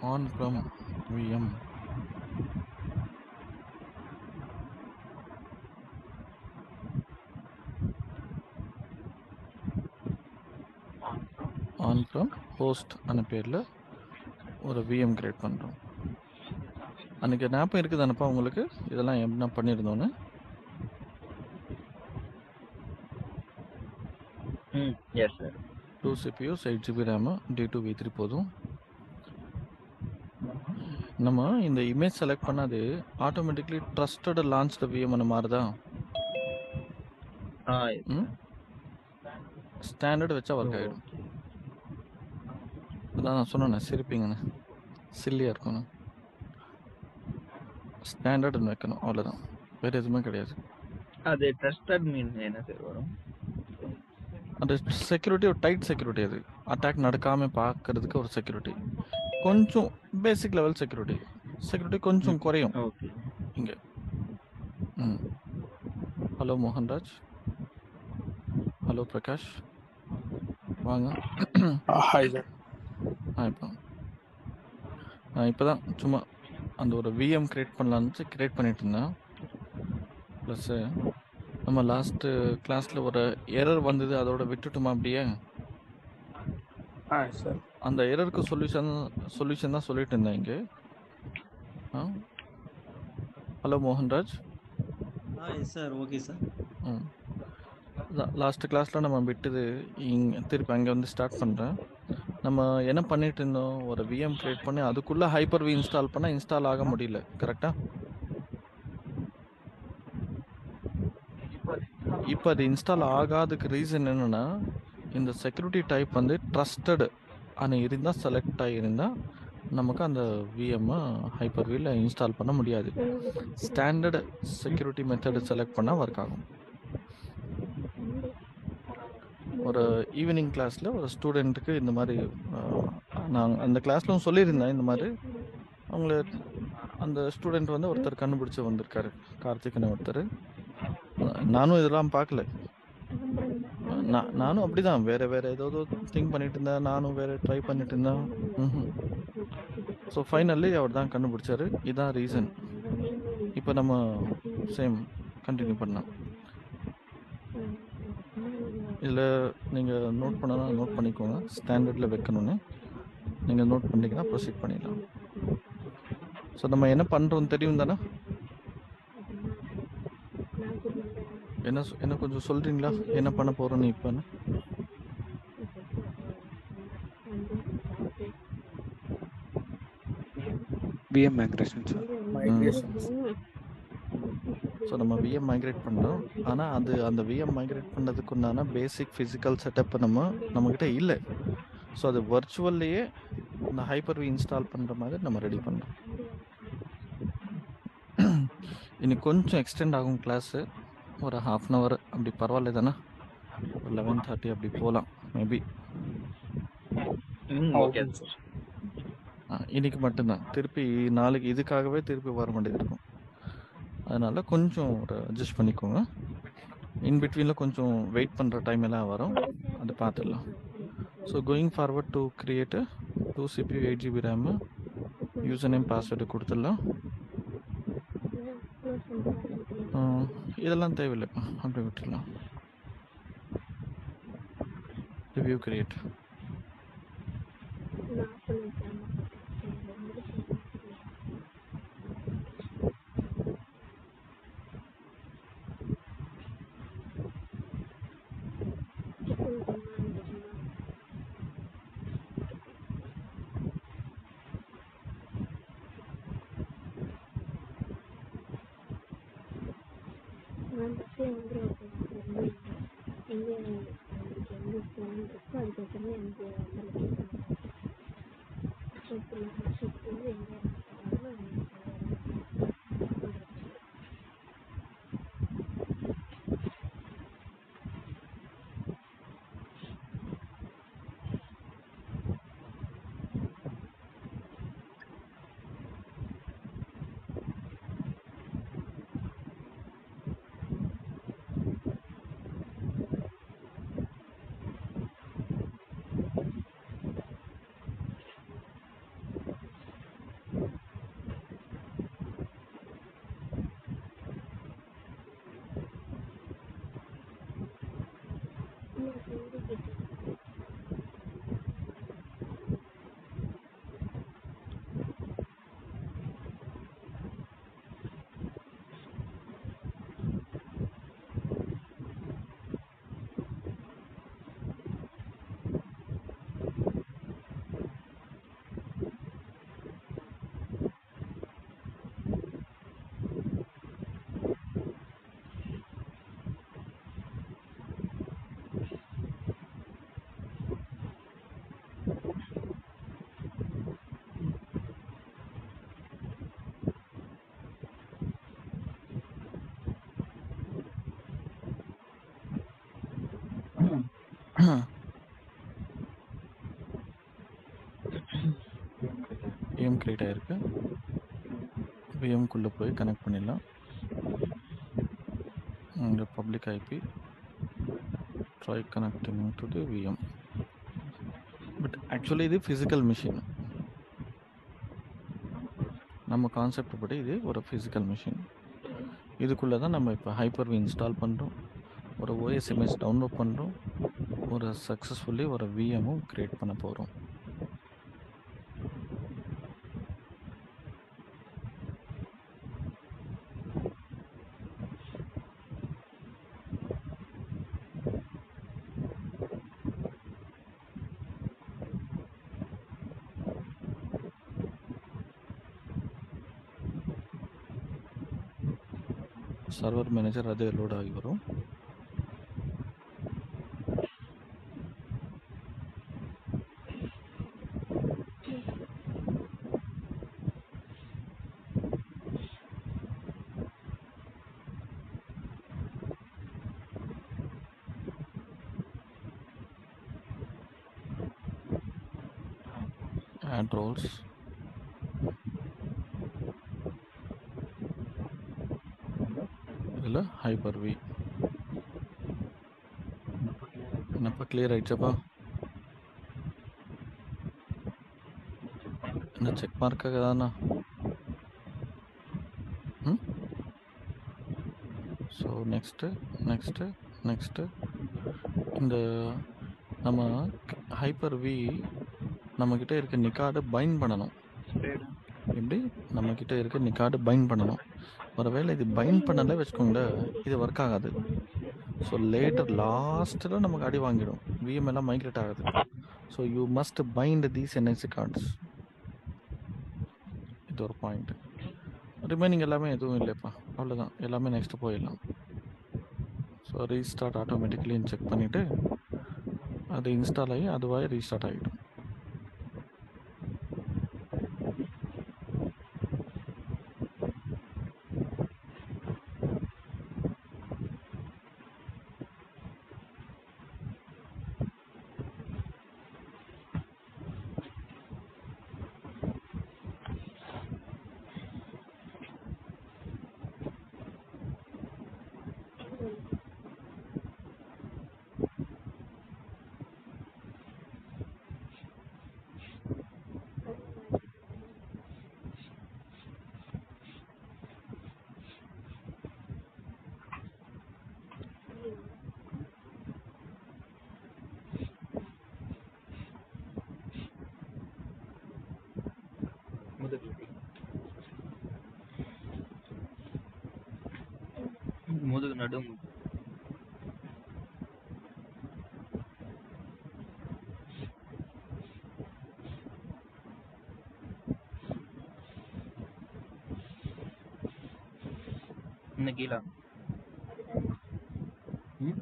on prem vm on prem host அன பேரில் ஒரு விஎம் கிரியேட் பண்ணுறோம் அன்றைக்கி ஞாபகம் இருக்குதானப்பா உங்களுக்கு இதெல்லாம் என்ன பண்ணியிருந்தோன்னு ம் yes sir two CPUs eight GB RAM D two V three போதும் நம்ம இந்த இமேஜ் செலக்ட் பண்ணாது ஆட்டோமேட்டிக்லி ட்ரஸ்டட் லான்ச் விஎம் அந்த மாதிரி தான் ஆ ம் ஸ்டாண்டர்ட் வச்சா ஒர்க் ஆகிடும் அதான் நான் சொன்னேண்ணே சிரிப்பீங்கண்ணே சில்லியாக இருக்கணும் ஸ்டாண்டர்ட்னு வைக்கணும் அவ்வளோதான் வேறு எதுவுமே கிடையாது அது ட்ரஸ்டட் மீன் என்ன சார் வரும் அந்த செக்யூரிட்டி ஒரு டைட் செக்யூரிட்டி அது அட்டாக் நடக்காமல் பார்க்கறதுக்கு ஒரு செக்யூரிட்டி கொஞ்சம் பேசிக் லெவல் செக்யூரிட்டி செக்யூரிட்டி கொஞ்சம் குறையும் ஓகே இங்கே ம் ஹலோ மோகன்ராஜ் ஹலோ பிரகாஷ் வாங்க ஹாய் சார் ஆ இப்போ நான் இப்போ தான் சும்மா அந்த ஒரு விஎம் கிரியேட் பண்ணலான்னு கிரியேட் பண்ணிட்டு இருந்தேன் ப்ளஸ்ஸு நம்ம லாஸ்ட்டு கிளாஸில் ஒரு எரர் வந்தது அதோட விட்டுட்டுமா அப்படியே ஆ சார் அந்த எரருக்கு சொல்யூஷன் சொல்யூஷன் தான் சொல்லிட்டு இருந்தேன் இங்கே ஆ ஹலோ மோகன்ராஜ் ஆ எஸ் சார் ஓகே சார் ம் லாஸ்ட் கிளாஸில் நம்ம விட்டது இங்கே திருப்பி அங்கே வந்து ஸ்டார்ட் பண்ணுறேன் நம்ம என்ன பண்ணிட்டு இருந்தோம் ஒரு விஎம் கிரியேட் பண்ணி அதுக்குள்ளே ஹைப்பர் வி இன்ஸ்டால் பண்ணால் இன்ஸ்டால் ஆக முடியல கரெக்டாக இப்போ அது இன்ஸ்டால் ஆகாததுக்கு ரீசன் என்னென்னா இந்த செக்யூரிட்டி டைப் வந்து ட்ரஸ்டடு ஆனால் இருந்தால் செலக்ட் ஆகியிருந்தால் நமக்கு அந்த விஎம்மை ஹைப்பர் வியில் இன்ஸ்டால் பண்ண முடியாது ஸ்டாண்டர்டு செக்யூரிட்டி மெத்தடு செலக்ட் பண்ணால் ஒர்க் ஆகும் ஒரு ஈவினிங் கிளாஸில் ஒரு ஸ்டூடெண்ட்டுக்கு இந்த மாதிரி நான் அந்த கிளாஸ்லும் சொல்லியிருந்தேன் இந்த மாதிரி அவங்கள அந்த ஸ்டூடெண்ட் வந்து ஒருத்தர் கண்டுபிடிச்சி வந்திருக்காரு கார்த்திக்னு ஒருத்தர் நானும் இதெல்லாம் பார்க்கல நான் நானும் அப்படிதான் வேற வேற ஏதாவது திங்க் பண்ணிட்டு இருந்தேன் நானும் வேற ட்ரை பண்ணிட்டு இருந்தேன் ஸோ ஃபைனல்லி அவர் தான் கண்டுபிடிச்சாரு இதான் ரீசன் இப்போ நம்ம சேம் கண்டினியூ பண்ணலாம் இதில் நீங்கள் நோட் பண்ணனா நோட் பண்ணிக்கோங்க ஸ்டாண்டர்டில் வைக்கணும்னு நீங்கள் நோட் பண்ணிங்கன்னா ப்ரொசீட் பண்ணிடலாம் ஸோ நம்ம என்ன பண்ணுறோம் தெரியும் தானே என்ன சொ- என்ன கொஞ்சம் சொல்கிறீங்களா என்ன பண்ண போகிறோன்னு இப்போன்னு PM migration sir migrations so நம்ம விஎம் மைக்ரேட் பண்ணுறோம் ஆனால் அது அந்த விஎம் மைக்ரேட் பண்ணதுக்கு உண்டான பேசிக் ஃபிசிக்கல் செட்டப் நம்ம நம்மக்கிட்ட இல்லை ஸோ அது வர்ச்சுவல்லையே இந்த ஹைப்பர் வி இன்ஸ்டால் பண்ணுற மாதிரி நம்ம ரெடி பண்ணுறோம் இன்னைக்கு கொஞ்சம் எக்ஸ்டெண்ட் ஆகும் கிளாஸு ஒரு ஹாஃப் அன் ஹவர் அப்படி பரவாயில்ல தானே ஒரு லெவன் தேர்ட்டி அப்படி போகலாம் மேபி ம் ஓகே சார் இன்னைக்கு மட்டும்தான் திருப்பி நாளைக்கு இதுக்காகவே திருப்பி வர வேண்டியது இருக்கும் அதனால கொஞ்சம் ஒரு அட்ஜஸ்ட் பண்ணிக்கோங்க இன் பிட்வீனில் கொஞ்சம் வெயிட் பண்ணுற டைம் எல்லாம் வரும் அதை பார்த்துடலாம் so going forward to create two CPU eight GB RAM user name password கொடுத்துடலாம் ஆஹ், இதெல்லாம் தேவையில்லைப்பா அப்படியே விட்டுடலாம் ரிவ்யூ கிரியேட் விஎம் கிரியேட் ஆயிருக்கு விஎம்குள்ளே போய் கனெக்ட் பண்ணிடலாம் இங்கே public IP try connecting to the VM but actually இது ஃபிசிக்கல் மிஷின் நம்ம கான்செப்ட் படி இது ஒரு ஃபிசிக்கல் மிஷின் இதுக்குள்ளே தான் நம்ம இப்போ ஹைப்பர் இன்ஸ்டால் பண்ணுறோம் ஒரு ஓஎஸ்எம்எஸ் டவுன்லோட் பண்ணுறோம் ஒரு சக்ஸஸ்ஃபுல்லி ஒரு விஎம்மும் க்ரியேட் பண்ண போகிறோம் சர்வர் மேனேஜர் அதே லோட் ஆகி வரும் add roles இதில் ஹைப்பர் வி என்னப்பா கிளியர் ஆயிடுச்சாப்பா என்ன செக் மார்க்காக தானா ம் ஸோ நெக்ஸ்ட்டு நெக்ஸ்ட்டு நெக்ஸ்ட்டு இந்த நம்ம ஹைப்பர் வி நம்மக்கிட்ட இருக்க நிக்கார்டு பைண்ட் பண்ணணும் எப்படி நம்மக்கிட்ட இருக்க நிக்கார்டு பைண்ட் பண்ணணும் ஒருவேளை இது பைண்ட் பண்ணலை வச்சுக்கோங்களேன் இது ஒர்க் ஆகாது ஸோ லேட்டர் லாஸ்ட்டில் நமக்கு அடி வாங்கிடும் விஎம் எல்லாம் மைக்ரேட் ஆகுது so you must bind these NIC cards இது ஒரு பாயிண்ட் ரிமைனிங் எல்லாமே எதுவும் இல்லைப்பா அவ்வளோதான் எல்லாமே நெக்ஸ்ட் போயிடலாம் ஸோ ரீஸ்டார்ட் ஆட்டோமேட்டிக்கலின்னு செக் பண்ணிவிட்டு அது இன்ஸ்டால் ஆகி அதுவாக ரீஸ்டார்ட் ஆகிடும் முதுகு நடு இன்னும் கீழே ம்?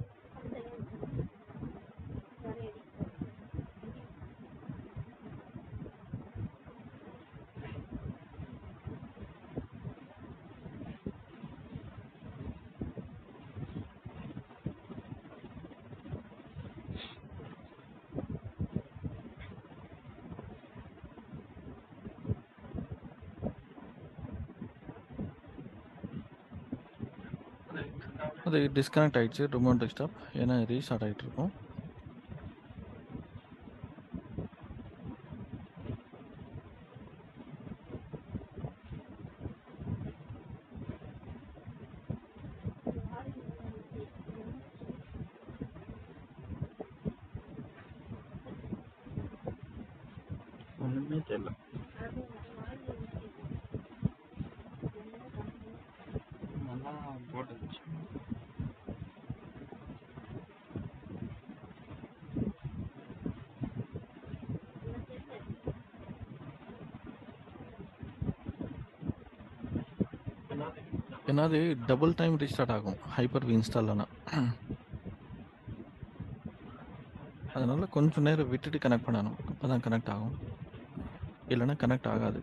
அது டிஸ்கனெக்ட் ஆயிடுச்சு ரிமோட் டெஸ்க்டாப் ஏன்னா ரீஸ்டார்ட் ஆகிட்டு இருக்கும் ஏன்னா அது டபுள் டைம் ரீஸ்டார்ட் ஆகும் ஹைப்பர் வி இன்ஸ்டால் ஆனால் அதனால கொஞ்சம் நேரம் விட்டுட்டு கனெக்ட் பண்ணணும் அப்போ தான் கனெக்ட் ஆகும் இல்லைன்னா கனெக்ட் ஆகாது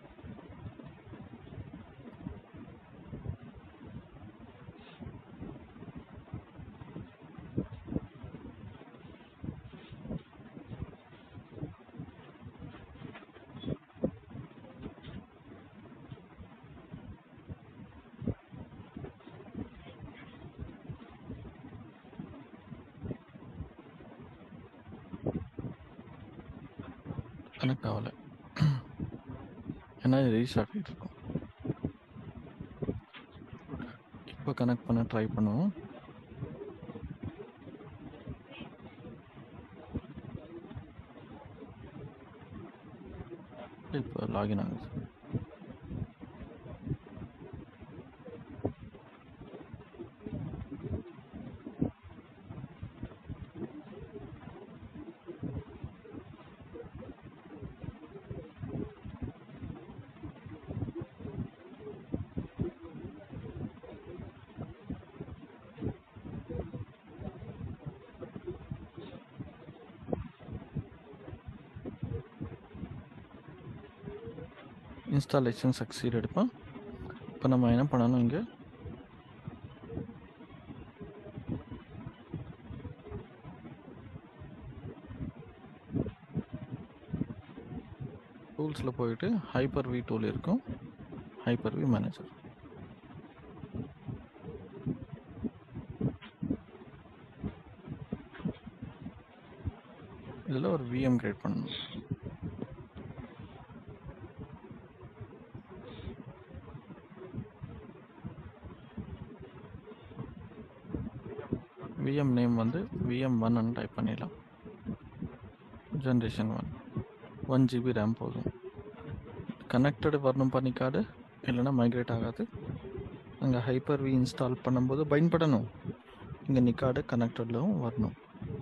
கனெக்ட் ஆகலை ஏன்னா இது ரீஸ்டார்ட் ஆகிட்டு இருக்கும் இப்போ கனெக்ட் பண்ண ட்ரை பண்ணுவோம் இப்போ லாகின் ஆகுது இன்ஸ்டாலேஷன் சக்சீட் எடுப்போம் இப்போ நம்ம என்ன பண்ணணும் இங்கே டூல்ஸில் போயிட்டு ஹைப்பர் வி டூல் இருக்கும் ஹைப்பர் வி மேனேஜர் இதில் ஒரு விஎம் கிரியேட் பண்ணணும் விஎம் நேம் வந்து விஎம் ஒன்னு டைப் பண்ணிடலாம் generation one one GB RAM போதும் கனெக்டடு வரணும் பண்ணி கார்டு இல்லைன்னா மைக்ரேட் ஆகாது அங்கே ஹைப்பர் வி இன்ஸ்டால் பண்ணும்போது பயன்படணும் இங்கே நிக்காடு கனெக்டட்லும் வரணும்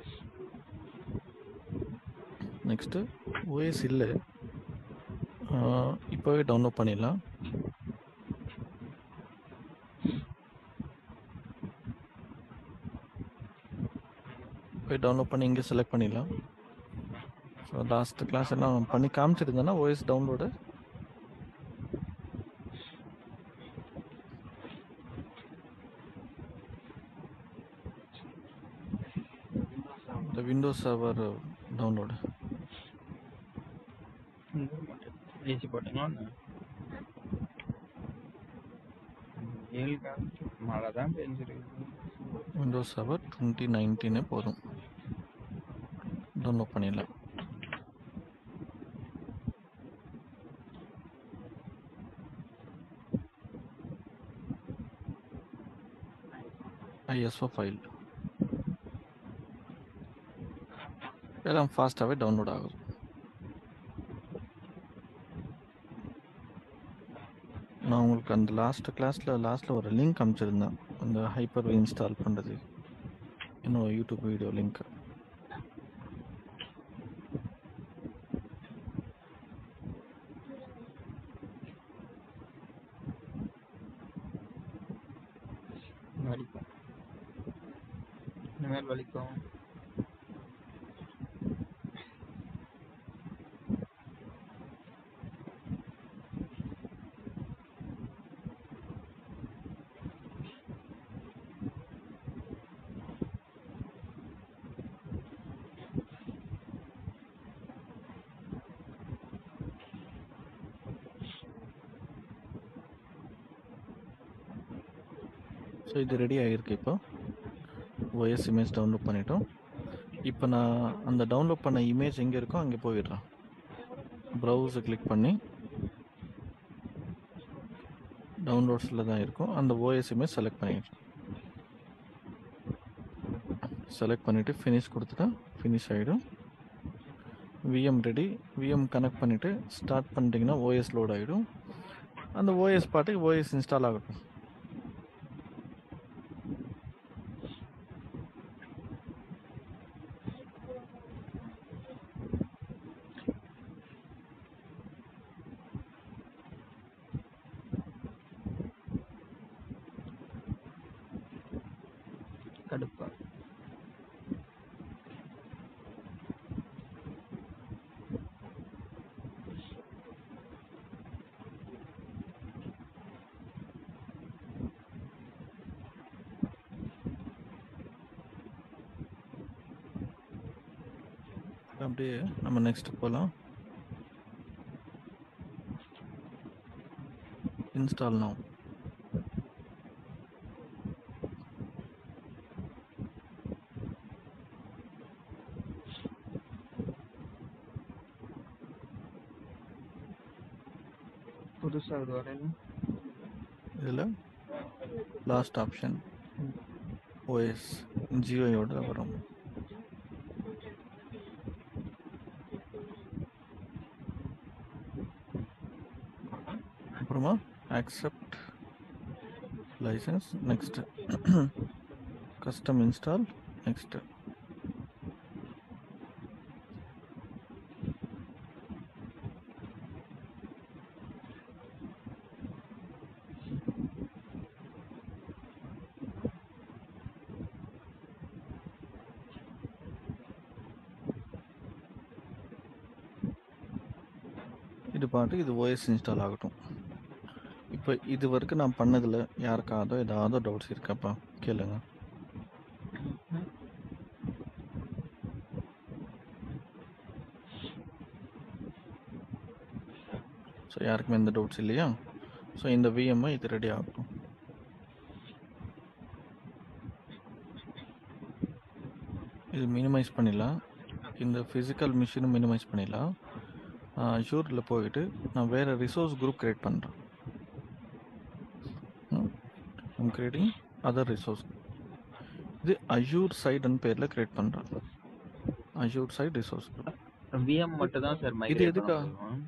நெக்ஸ்ட்டு ஓஎஸ் இல்லை இப்போவே டவுன்லோட் பண்ணிடலாம் போய் டவுன்லோட் பண்ணி இங்கே செலக்ட் பண்ணிடலாம் ஸோ லாஸ்ட் கிளாஸ் எல்லாம் பண்ணி காமிச்சிருந்தேன்னா ஓஎஸ் டவுன்லோடு இந்த விண்டோஸ் சர்வர் டவுன்லோடு ஏசி போட்டீங்களா ஏழு காலத்து மழை தான் பெஞ்சிருக்கு விண்டோஸ் சர்வர் டுவெண்ட்டி நைன்டீனே போதும் டவுன்லோட் பண்ணிடலாம் ஐஎஸ்ஓ ஃபைல் எல்லாம் ஃபாஸ்ட்டாகவே டவுன்லோட் ஆகும் நான் உங்களுக்கு அந்த லாஸ்ட் கிளாஸில் லாஸ்ட்டில் ஒரு லிங்க் அனுப்பிச்சிருந்தேன் அந்த ஹைப்பர் இன்ஸ்டால் பண்ணுறது இன்னும் யூடியூப் வீடியோ லிங்க் வலிக்கும் இனிமேல் வலிக்கும் ஸோ இது ரெடி ஆகிருக்கு இப்போ ஓஎஸ் இமேஜ் டவுன்லோட் பண்ணிட்டோம் இப்போ நான் அந்த டவுன்லோட் பண்ண இமேஜ் எங்கே இருக்கோ அங்கே போயிடுறேன் ப்ரௌஸை கிளிக் பண்ணி டவுன்லோட்ஸில் தான் இருக்கும் அந்த ஓஎஸ் இமேஜ் செலக்ட் பண்ணிடுறேன் செலக்ட் பண்ணிவிட்டு ஃபினிஷ் கொடுத்துட்டா ஃபினிஷ் ஆகிடும் விஎம் ரெடி விஎம் கனெக்ட் பண்ணிவிட்டு ஸ்டார்ட் பண்ணிட்டீங்கன்னா ஓஎஸ் லோட் ஆகிடும் அந்த ஓஎஸ் பாட்டுக்கு ஓஎஸ் இன்ஸ்டால் ஆகட்டும் கடுப்பா அப்படியே நம்ம நெக்ஸ்ட் போகலாம் இன்ஸ்டால் now புதுசா இது வரையில இதில் லாஸ்ட் ஆப்ஷன் ஓஎஸ் ஜியோயோட வரும் அப்புறமா accept license next custom install next இது பாட்டு இது ஓஎஸ் இன்ஸ்டால் ஆகட்டும் இப்போ இது வரைக்கும் நான் பண்ணதில் யாருக்காவது ஏதாவது டவுட்ஸ் இருக்காப்பா கேளுங்க ஸோ யாருக்குமே எந்த டவுட்ஸ் இல்லையா ஸோ இந்த விஎம்ஐ இது ரெடி ஆகட்டும் இது மினிமைஸ் பண்ணிடலாம் இந்த ஃபிசிக்கல் மிஷினும் மினிமைஸ் பண்ணிடலாம் அஷூரில் போயிட்டு நான் வேறு ரிசோர்ஸ் குரூப் கிரியேட் பண்ணுறேன் ஐம் கிரியேட்டிங் அதர் ரிசோர்ஸ் இது அஷூர் சைடுன்னு பேரில் கிரியேட் பண்ணுறேன் Azure side resource group VM மட்டும் தான் சார் இது மைக்ரேட் எதுக்கா?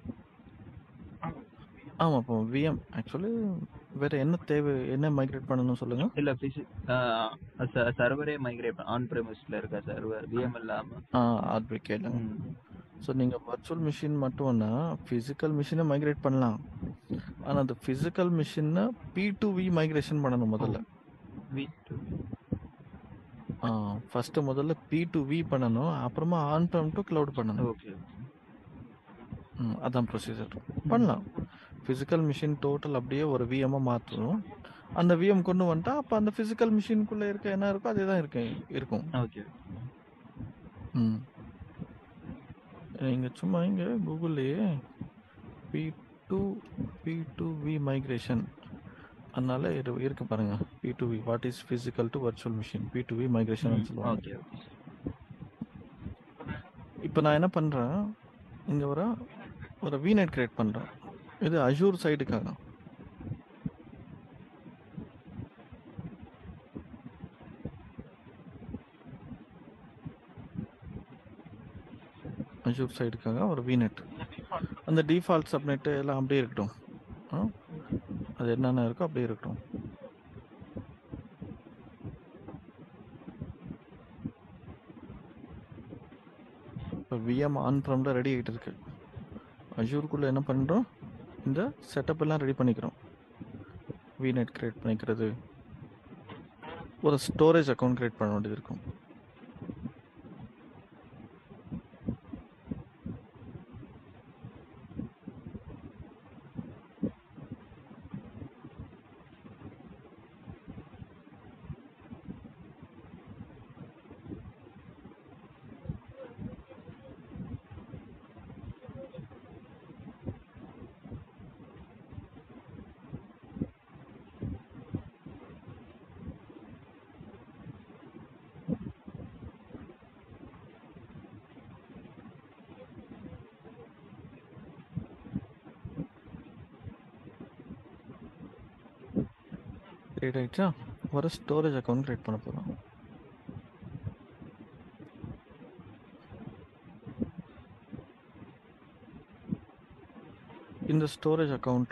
ஆமாம் இப்போ விஎம் ஆக்சுவலி வேறு என்ன தேவை என்ன மைக்ரேட் பண்ணணும் சொல்லுங்கள் இல்ல பிசி சர்வரே மைக்ரேட் ஆன் பிரமிஸ்ல இருக்க சர்வர் விஎம் இல்லாம ஆ அது கேளுங்க ம். ஸோ நீங்கள் வர்ச்சுவல் மிஷின் மட்டும்னா ஃபிசிக்கல் மிஷினை மைக்ரேட் பண்ணலாம் ஆனால் அந்த ஃபிசிக்கல் மிஷினை பி டு வி மைக்ரேஷன் பண்ணணும் முதல்ல V2. ஆ ஃபஸ்ட்டு முதல்ல பி டு வி பண்ணணும் அப்புறமா ஆன் ப்ரம் டு க்ளவுட் பண்ணணும் ஓகே ம், அதான் ப்ரொசீஜர் பண்ணலாம் ஃபிசிக்கல் மிஷின் டோட்டல் அப்படியே ஒரு விஎம்மாக மாற்றணும் அந்த விஎம் கொண்டு வந்துட்டா அப்போ அந்த ஃபிசிக்கல் மிஷினுக்குள்ளே இருக்க என்ன இருக்கோ அதே தான் இருக்கு இருக்கும் ஓகே ம் நீங்கள் சும்மா இங்கே கூகுள்லேயே P to P to V migration அதனால இரு இருக்கு பாருங்க P to V what is physical to virtual machine P to V migration சொல்லுவாங்க ஓகே ஓகே இப்போ நான் என்ன பண்ணுறேன் இங்கே ஒரு ஒரு விநெட் கிரியேட் பண்ணுறேன் இது அஷூர் சைடுக்காக அஷூர் சைடுக்காக ஒரு விநெட் அந்த டிஃபால்ட் சப்நெட்டு எல்லாம் அப்படியே இருக்கட்டும் ஆ? அது என்னென்ன இருக்கோ அப்படியே இருக்கட்டும் இப்போ விஎம் ஆன் ப்ரம்ல ரெடி ஆகிட்டு இருக்கு அஷூருக்குள்ளே என்ன பண்ணுறோம் இந்த செட்டப் எல்லாம் ரெடி பண்ணிக்கிறோம் விநெட் கிரியேட் பண்ணிக்கிறது ஒரு ஸ்டோரேஜ் அக்கௌண்ட் கிரியேட் பண்ண வேண்டியது இருக்கும் கிரியேட் ஆயிடுச்சா ஒரு ஸ்டோரேஜ் அக்கௌண்ட் கிரியேட் பண்ண போகிறோம் இந்த ஸ்டோரேஜ் அக்கௌண்ட்டு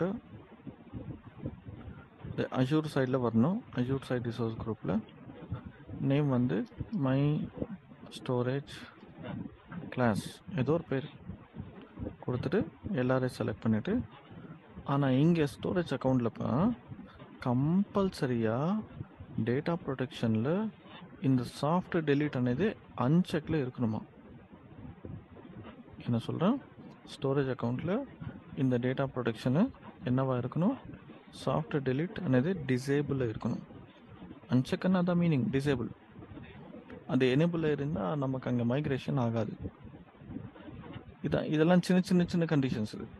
அஷூர் சைடில் வரணும் அஷூர் சைட் ரிசோர்ஸ் குரூப்பில் நேம் வந்து மை ஸ்டோரேஜ் கிளாஸ் ஏதோ ஒரு பேர் கொடுத்துட்டு எல்லாரையும் செலக்ட் பண்ணிவிட்டு ஆனால் இங்கே ஸ்டோரேஜ் அக்கௌண்ட்டில் இப்போ கம்பல்சரியாக டேட்டா ப்ரொடெக்ஷனில் இந்த சாஃப்ட் டெலீட் అనేది அன்செக்கில் இருக்கணுமா என்ன சொல்கிறேன் ஸ்டோரேஜ் அக்கௌண்ட்டில் இந்த டேட்டா ப்ரொடெக்ஷனு என்னவா இருக்கணும் சாஃப்ட் டெலீட் అనేది டிசேபிளில் இருக்கணும் அன்செக்குன்னு அதான் மீனிங் டிசேபிள் அது எனேபிள் இருந்தால் நமக்கு அங்கே மைக்ரேஷன் ஆகாது இதான் இதெல்லாம் சின்ன சின்ன சின்ன கண்டிஷன்ஸ் இது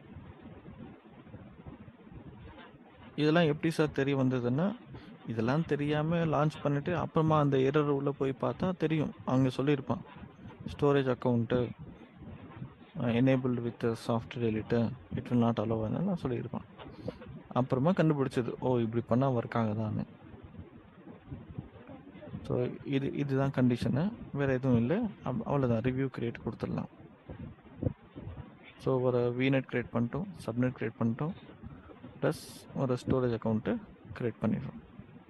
இதெல்லாம் எப்படி சார் தெரிய வந்ததுன்னா இதெல்லாம் தெரியாமல் லான்ச் பண்ணிவிட்டு அப்புறமா அந்த எரர் உள்ளே போய் பார்த்தா தெரியும் அங்கே சொல்லியிருப்பான் storage account enabled with soft delete it will not allow நான் சொல்லியிருப்பான் அப்புறமா கண்டுபிடிச்சது ஓ இப்படி பண்ணால் ஒர்க் ஆகுதான்னு ஸோ இது இதுதான் கண்டிஷனு வேறு எதுவும் இல்லை அவ் அவ்வளோதான் ரிவ்யூ கிரியேட் கொடுத்துடலாம் ஸோ ஒரு விநெட் கிரியேட் பண்ணிட்டோம் சப்நெட் கிரியேட் பண்ணிட்டோம் ப்ளஸ் ஒரு ஸ்டோரேஜ் அக்கௌண்ட்டு கிரியேட் பண்ணிடுறோம்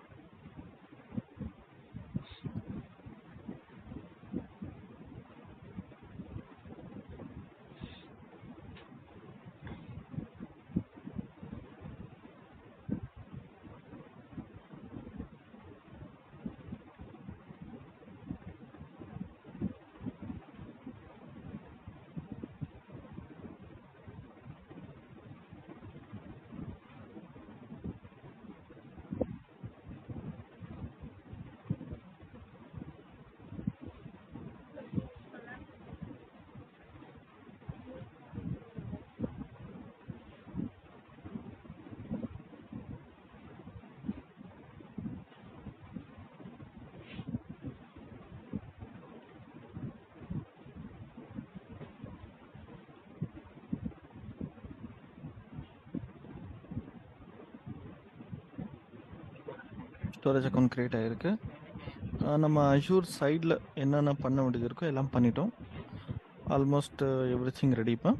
ஸ்டோரேஜ் அக்கௌண்ட் க்ரியேட் ஆகிருக்கு நம்ம அஷூர் சைடில் என்னென்ன பண்ண வேண்டியது இருக்கோ எல்லாம் பண்ணிட்டோம் ஆல்மோஸ்ட் எவ்ரி திங் ரெடிப்பா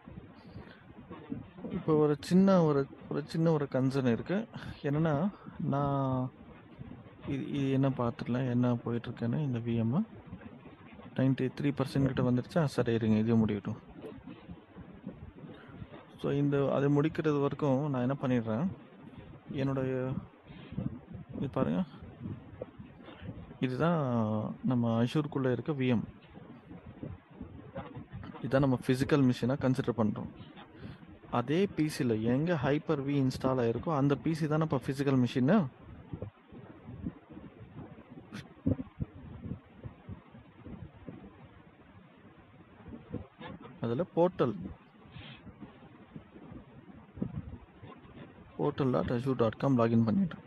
இப்போ ஒரு சின்ன ஒரு ஒரு சின்ன ஒரு கன்சர்ன் இருக்குது என்னென்னா நான் இது இது என்ன பார்த்துடலாம் என்ன போயிட்டுருக்கேன்னு இந்த விஎம் நைன்டி த்ரீ பர்சன்ட் கிட்ட வந்துருச்சா சரி இருங்க இது முடியட்டும் ஸோ இந்த அதை முடிக்கிறது வரைக்கும் நான் என்ன பண்ணிடுறேன் என்னுடைய இது பாருங்க இதுதான் நம்ம அஷூருக்குள்ளே இருக்க விஎம் இதான் நம்ம ஃபிசிக்கல் மிஷினாக கன்சிடர் பண்ணுறோம் அதே பிசியில் எங்கே ஹைப்பர் வி இன்ஸ்டால் ஆகிருக்கோ அந்த பிசி தானே இப்போ ஃபிசிக்கல் மிஷின்னு அதில் portal portal dot Azure dot com login பண்ணிட்டேன்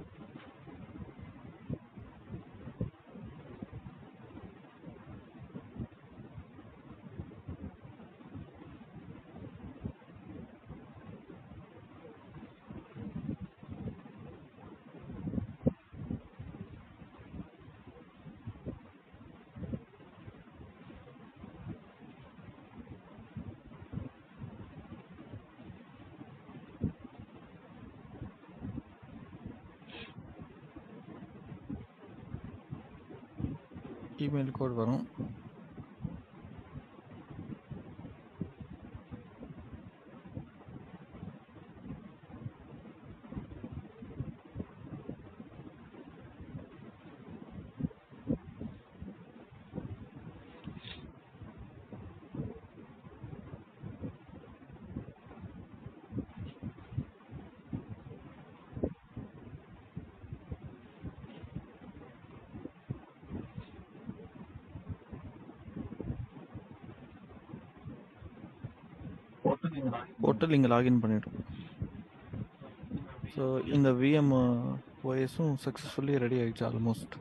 இமெயில் கோட் வரும் போர்ட்டல் இங்கே லாகின் பண்ணிட்டோம் ஸோ இந்த விஎம் ஓஎஸும் சக்ஸஸ்ஃபுல்லி ரெடி ஆகிடுச்சு ஆல்மோஸ்ட்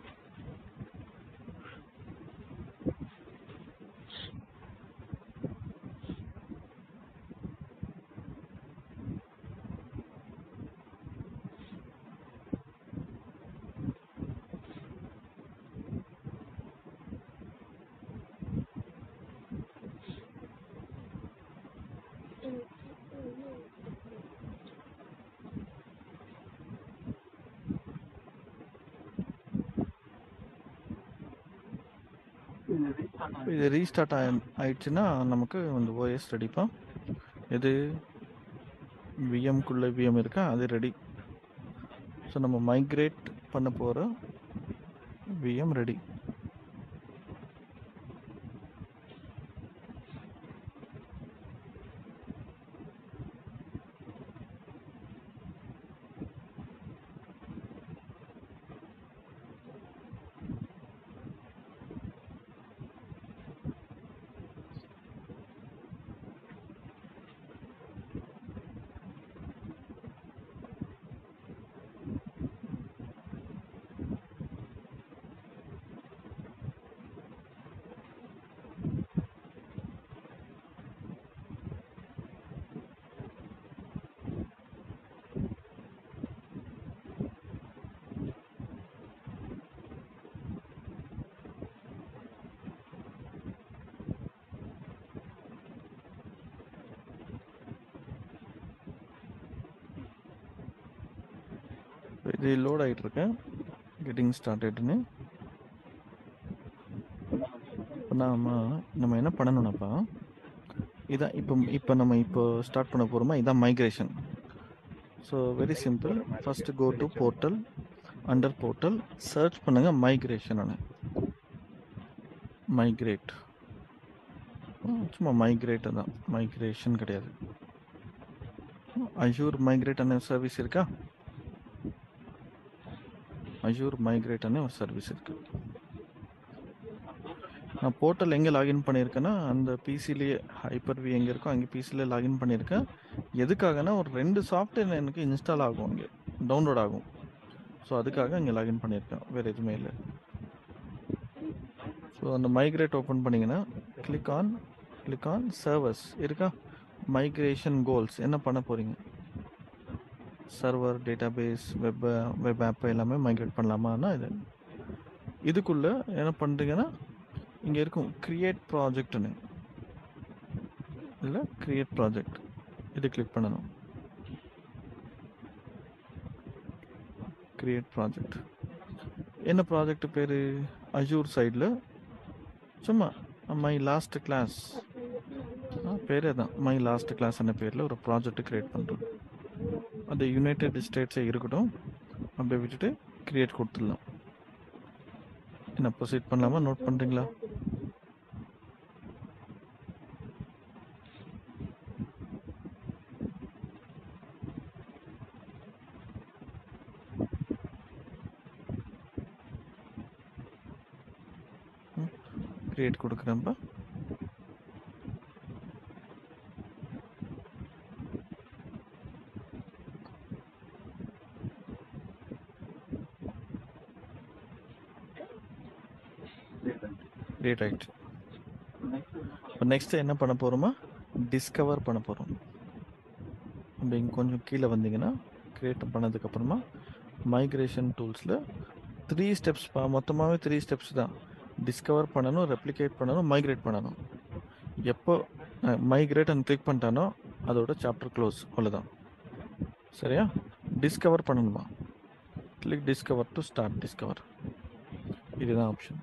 இது ரீஸ்டார்ட் ஆயி ஆயிடுச்சுன்னா நமக்கு இந்த ஓஎஸ் ரெடிப்பா எது விஎம்குள்ளே விஎம் இருக்கா அது ரெடி ஸோ நம்ம மைக்ரேட் பண்ண போகிற விஎம் ரெடி இது லோட் ஆகிட்டு இருக்கேன் கெட்டிங் ஸ்டார்டட்னு இப்போ நாம நம்ம என்ன பண்ணணும்னாப்பா இதான் இப்போ இப்போ நம்ம இப்போ ஸ்டார்ட் பண்ண போகிறோமா இதான் migration so very simple first go to portal under portal search பண்ணுங்கள் மைக்ரேஷன் மைக்ரேட் சும்மா மைக்ரேட் தான் மைக்ரேஷன் கிடையாது அஜூர் மைக்ரேட் அண்ணே சர்வீஸ் இருக்கா அஜூர் மைக்ரேட் அண்ணே ஒரு சர்வீஸ் இருக்கு நான் போர்ட்டல் எங்கே லாகின் பண்ணியிருக்கேன்னா அந்த பிசிலேயே ஹைப்பர் வி எங்கே இருக்கோ அங்கே பிசிலே லாகின் பண்ணியிருக்கேன் எதுக்காகனா ஒரு ரெண்டு சாஃப்ட்வேர் எனக்கு இன்ஸ்டால் ஆகும் அங்கே டவுன்லோட் ஆகும் ஸோ அதுக்காக இங்கே லாகின் பண்ணியிருக்கேன் வேறு எதுவுமே இல்லை ஸோ அந்த மைக்ரேட் ஓப்பன் பண்ணிங்கன்னா click on click on servers இருக்கா மைக்ரேஷன் கோல்ஸ் என்ன பண்ண போகிறீங்க server database web web app எல்லாமே மைக்ரேட் பண்ணலாமான்னா இது இதுக்குள்ளே என்ன பண்ணுறீங்கன்னா இங்கே இருக்கும் கிரியேட் ப்ராஜெக்ட்னு இல்லை கிரியேட் ப்ராஜெக்ட் இது கிளிக் பண்ணணும் கிரியேட் ப்ராஜெக்ட் என்ன ப்ராஜெக்ட் பேர் அஜூர் சைடில் சும்மா மை லாஸ்ட் கிளாஸ் பேரே தான் மை லாஸ்ட் கிளாஸ் என்ன பேரில் ஒரு ப்ராஜெக்ட் கிரியேட் பண்ணுறோம் அது யுனைடெட் ஸ்டேட்ஸே இருக்கட்டும் அப்படியே விட்டுட்டு கிரியேட் கொடுத்துடலாம் என்ன ப்ரொசீட் பண்ணலாமா நோட் பண்ணுறீங்களா கிரியேட் கொடுக்குறேன்ப்பா கிரியேட் ஆயிடுச்சு இப்போ நெக்ஸ்ட் என்ன பண்ண போகிறோமா டிஸ்கவர் பண்ண போகிறோம் அப்படி இங்கே கொஞ்சம் கீழே வந்தீங்கன்னா கிரியேட் பண்ணதுக்கப்புறமா மைக்ரேஷன் டூல்ஸில் த்ரீ ஸ்டெப்ஸ் மொத்தமாகவே த்ரீ ஸ்டெப்ஸ் தான் டிஸ்கவர் பண்ணணும் ரெப்ளிகேட் பண்ணணும் மைக்ரேட் பண்ணணும் எப்போ மைக்ரேட் அண்ட் கிளிக் பண்ணிட்டானோ அதோட சாப்டர் க்ளோஸ் அவ்வளோதான் சரியா டிஸ்கவர் பண்ணணுமா click discover to start discover இதுதான் ஆப்ஷன்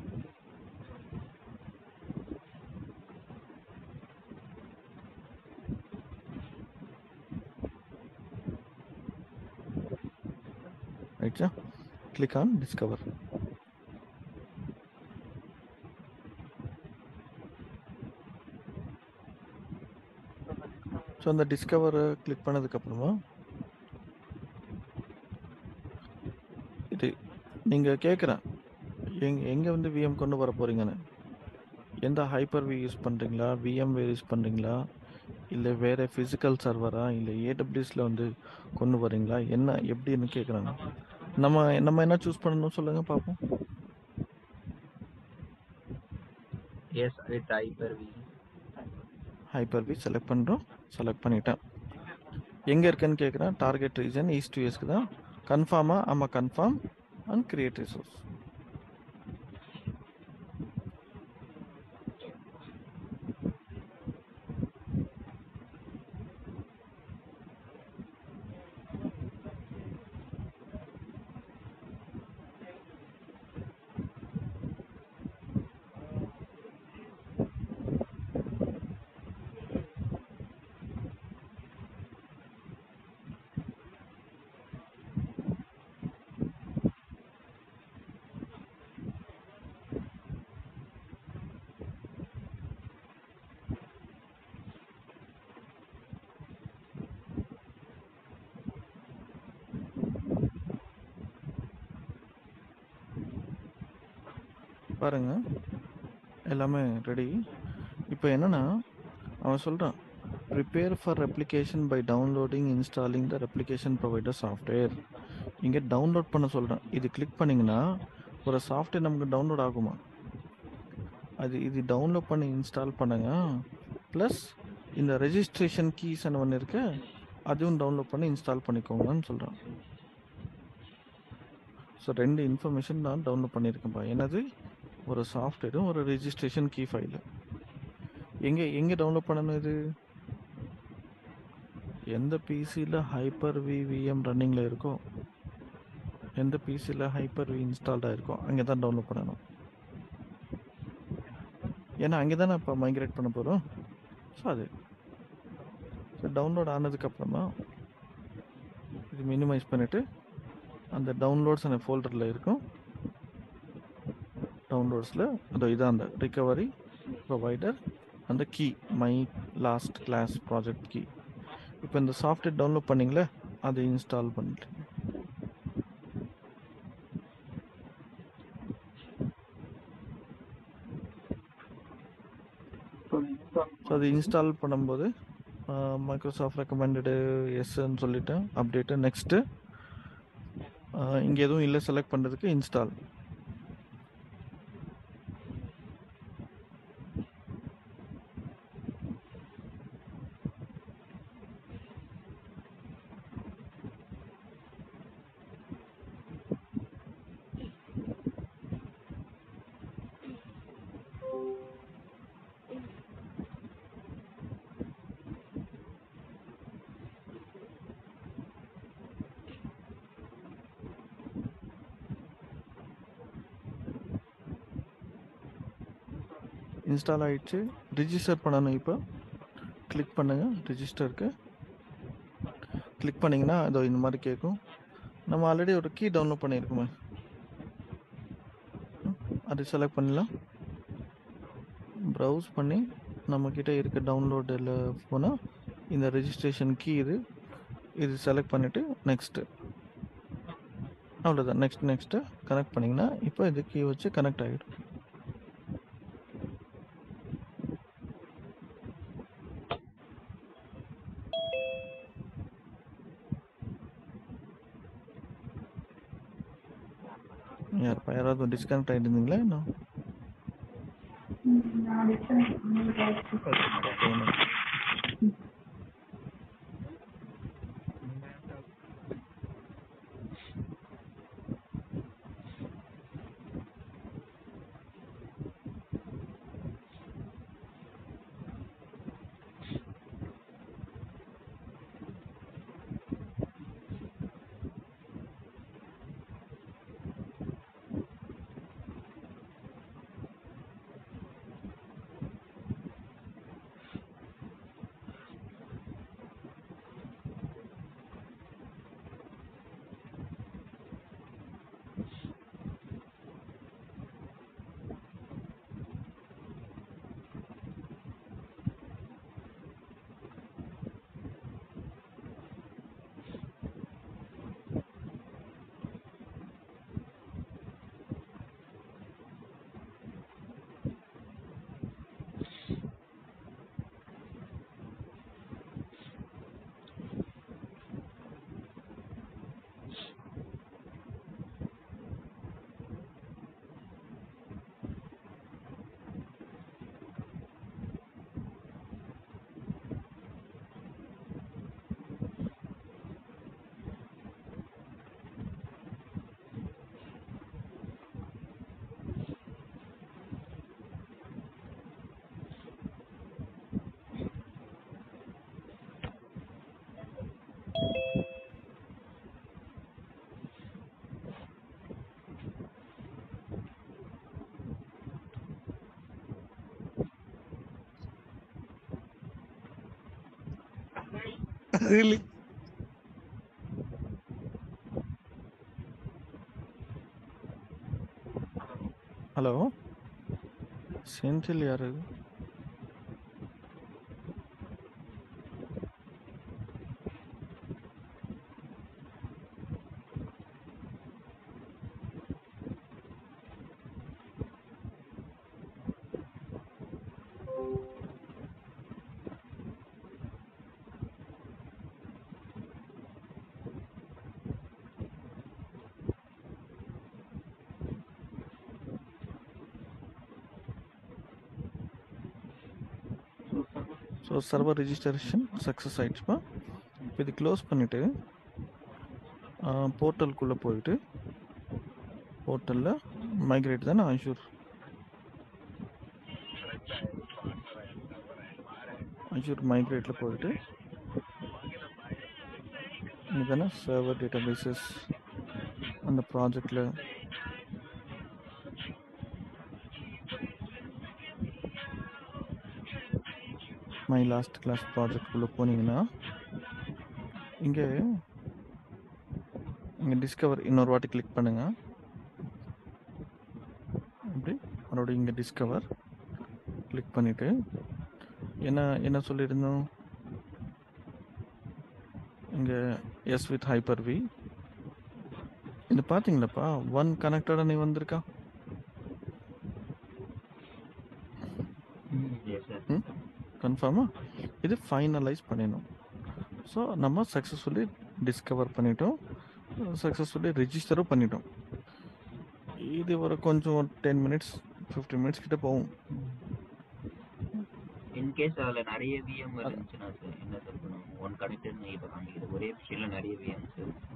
ரைட்டா கிளிக் ஆன் டிஸ்கவர் ஸோ அந்த டிஸ்கவரை கிளிக் பண்ணதுக்கப்புறமா இது நீங்கள் கேட்குறேன் எங் எங்கே வந்து விஎம் கொண்டு வர போகிறீங்கன்னு எந்த ஹைப்பர் வி யூஸ் பண்ணுறீங்களா விஎம் வே யூஸ் பண்ணுறீங்களா இல்லை வேறு ஃபிசிக்கல் சர்வரா இல்லை ஏடபிள்யூஸில் வந்து கொண்டு வரீங்களா என்ன எப்படின்னு கேட்குறாங்க நம்ம நம்ம என்ன சூஸ் பண்ணணும் சொல்லுங்கள் பார்ப்போம் yes with hyper V hyper V select பண்ணுறோம் செலக்ட் பண்ணிட்டேன் எங்கே இருக்குன்னு கேட்குறேன் டார்கெட் ரீஜன் ஈஸ்ட் யூஎஸ்க்கு தான் கன்ஃபார்மா ஆமாம் கன்ஃபார்ம் அண்ட் கிரியேட் ரிசோர்ஸ் பாருங்க எல்லாமே ரெடி இப்போ என்னன்னா அவன் சொல்கிறான் prepare for replication by downloading installing the replication provider software இங்கே டவுன்லோட் பண்ண சொல்கிறேன் இது கிளிக் பண்ணிங்கன்னா ஒரு சாஃப்ட்வேர் நமக்கு டவுன்லோட் ஆகுமா அது இது டவுன்லோட் பண்ணி இன்ஸ்டால் பண்ணுங்க ப்ளஸ் இந்த ரெஜிஸ்ட்ரேஷன் கீஸ் ஒன்று இருக்கு அதுவும் டவுன்லோட் பண்ணி இன்ஸ்டால் பண்ணிக்கோங்கன்னு சொல்கிறான் ஸோ ரெண்டு இன்ஃபர்மேஷன் நான் டவுன்லோட் பண்ணியிருக்கேன்ப்பா என்னது ஒரு சாஃப்ட்வேரும் ஒரு ரெஜிஸ்ட்ரேஷன் கீ ஃபைலு எங்கே எங்கே டவுன்லோட் பண்ணணும் இது எந்த பிசியில் ஹைப்பர் வி விஎம் ரன்னிங்கில் இருக்கோ எந்த பிசியில் ஹைப்பர் வி இன்ஸ்டால்டாக இருக்கோ அங்கே தான் டவுன்லோட் பண்ணணும் ஏன்னா அங்கே தானே இப்போ மைக்ரேட் பண்ண போகிறோம் ஸோ அது ஸோ டவுன்லோட் ஆனதுக்கப்புறமா இது மினிமைஸ் பண்ணிவிட்டு அந்த டவுன்லோட்ஸ் அந்த ஃபோல்டரில் இருக்கும் டவுன்லோட்ஸில் அதோ இதான் அந்த ரிகவரி ப்ரொவைடர் அந்த key my last class project key இப்போ இந்த சாஃப்ட்வேர் டவுன்லோட் பண்ணீங்களே அதை இன்ஸ்டால் பண்ணிட்டு ஸோ அது இன்ஸ்டால் பண்ணும்போது மைக்ரோசாஃப்ட் ரெக்கமெண்டடு எஸ்ன்னு சொல்லிட்டு அப்டேட்டு நெக்ஸ்ட்டு இங்கே எதுவும் இல்லை செலக்ட் பண்ணுறதுக்கு இன்ஸ்டால் இன்ஸ்டால் ஆயிடுச்சு ரிஜிஸ்டர் பண்ணணும் இப்போ கிளிக் பண்ணுங்க ரிஜிஸ்டருக்கு கிளிக் பண்ணிங்கன்னா இதோ இந்த மாதிரி கேட்கும் நம்ம ஆல்ரெடி ஒரு கீ டவுன்லோட் பண்ணியிருக்கோமே ம், அது செலக்ட் பண்ணலாம் ப்ரௌஸ் பண்ணி நம்மக்கிட்ட இருக்க டவுன்லோடில் போனால் இந்த ரெஜிஸ்ட்ரேஷன் கீ இது இது செலக்ட் பண்ணிவிட்டு நெக்ஸ்ட்டு அவ்வளோதான் நெக்ஸ்ட் நெக்ஸ்ட்டு கனெக்ட் பண்ணிங்கன்னா இப்போ இது கீ வச்சு கனெக்ட் ஆகிடும் யாருப்பா யாராவது டிஸ்கனெக்ட் ஆகிட்டு இருந்தீங்களா இன்னும் Really? ஹலோ செந்தில் யாரு ஸோ சர்வர் ரிஜிஸ்ட்ரேஷன் சக்ஸஸ் ஆயிடுச்சுப்பா இப்போ இது க்ளோஸ் பண்ணிவிட்டு போர்ட்டலுக்குள்ளே போயிட்டு போர்ட்டலில் மைக்ரேட் தானே ஐஷூர் ஐஷூர் மைக்ரேட்டில் போயிட்டு இதுதானே சர்வர் டேட்டாபேசஸ் அந்த ப்ராஜெக்டில் மை லாஸ்ட் கிளாஸ் ப்ராஜெக்ட்குள்ளே போனீங்கன்னா இங்கே இங்கே டிஸ்கவர் இன்னொரு வாட்டி கிளிக் பண்ணுங்க அப்படி மறுபடியும் இங்கே டிஸ்கவர் கிளிக் பண்ணிவிட்டு என்ன என்ன சொல்லியிருந்தோம் இங்கே எஸ் வித் ஹைப்பர் வி இது பார்த்தீங்களாப்பா ஒன் கனெக்டடாக நீ வந்திருக்கா எஸ் சார் கன்ஃபார்மா இது ஃபைனலைஸ் பண்ணிடணும் ஸோ நம்ம சக்ஸஸ்ஃபுல்லி டிஸ்கவர் பண்ணிட்டோம் சக்ஸஸ்ஃபுல்லி ரெஜிஸ்டரும் பண்ணிட்டோம் இது ஒரு கொஞ்சம் ஒரு டென் மினிட்ஸ் ஃபிஃப்டீன் மினிட்ஸ் கிட்ட போகும் இன்கேஸ் அதில் நிறைய விஎம் இருந்துச்சுன்னா சார் என்ன சார் பண்ணுவோம் ஒன் கனெக்டட் இப்போ காமிக்குது ஒரே மிஷினில் நிறைய விஎம்ஸ்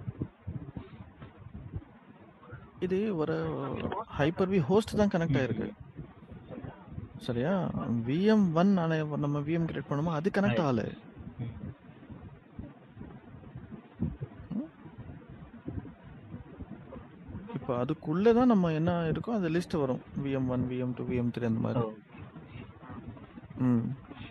இது ஒரு ஹைப்பர் வி ஹோஸ்ட் தான் கனெக்ட் ஆயிருக்கு சரியா விஎம் ஒன் நம்ம விஎம் கிரியேட் பண்ணுமோ அது கனெக்ட் ஆகல இப்போ அதுக்குள்ளே தான் நம்ம என்ன இருக்கோ அந்த லிஸ்ட் வரும் VM one VM two VM three அந்த மாதிரி ம்